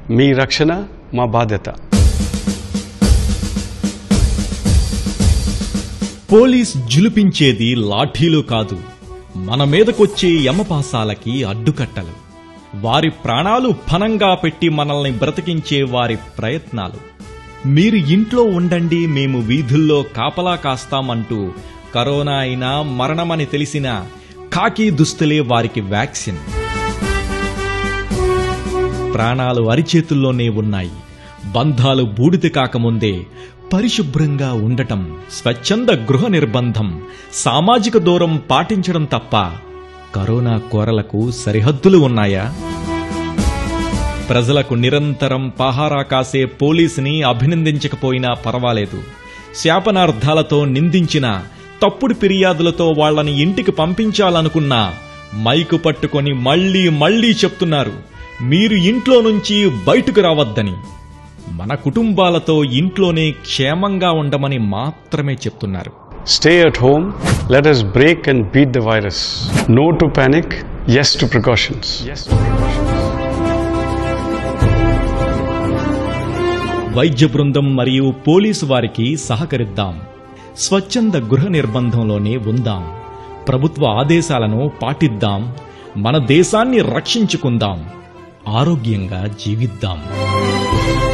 మీ రక్షణ మా బాధ్యత పోలీస్ జులిపించేది లాఠీలు కాదు మన మీదకొచ్చే యమపాసాలకి అడ్డుకట్టలు వారి ప్రాణాలు ఫనంగా పెట్టి మనల్ని బ్రతికించే వారి ప్రయత్నాలు మీరు ఇంట్లో ఉండండి మేము వీధుల్లో కాపలా కాస్తామంటూ కరోనా అయినా మరణమని తెలిసిన కాకి దుస్తులే వారికి వ్యాక్సిన్ ప్రాణాలు అరిచేతుల్లోనే ఉన్నాయి బంధాలు బూడిద కాకముందే పరిశుభ్రంగా ఉండటం స్వచ్ఛంద గృహ నిర్బంధం సామాజిక దూరం పాటించడం తప్ప కరోనా కోరలకు సరిహద్దులు ఉన్నాయా ప్రజలకు నిరంతరం పహారా కాసే పోలీసుని అభినందించకపోయినా పర్వాలేదు శాపనార్థాలతో నిందించిన తప్పుడు ఫిర్యాదులతో వాళ్ళని ఇంటికి పంపించాలనుకున్నా మైకు పట్టుకొని మళ్ళీ మళ్ళీ చెప్తున్నారు మీరు ఇంట్లో నుంచి బయటకు రావద్దని మన కుటుంబాలతో ఇంట్లోనే క్షేమంగా ఉండమని మాత్రమే చెప్తున్నారు Stay at home. Let us break and beat the virus. No to panic. Yes to precautions. Yes to precautions. వైద్య బృందం మరియు పోలీసు వారికి సహకరిద్దాం స్వచ్ఛంద గృహ నిర్బంధంలోనే ఉందాం ప్రభుత్వ ఆదేశాలను పాటిద్దాం మన దేశాన్ని రక్షించుకుందాం ఆరోగ్యంగా జీవిద్దాం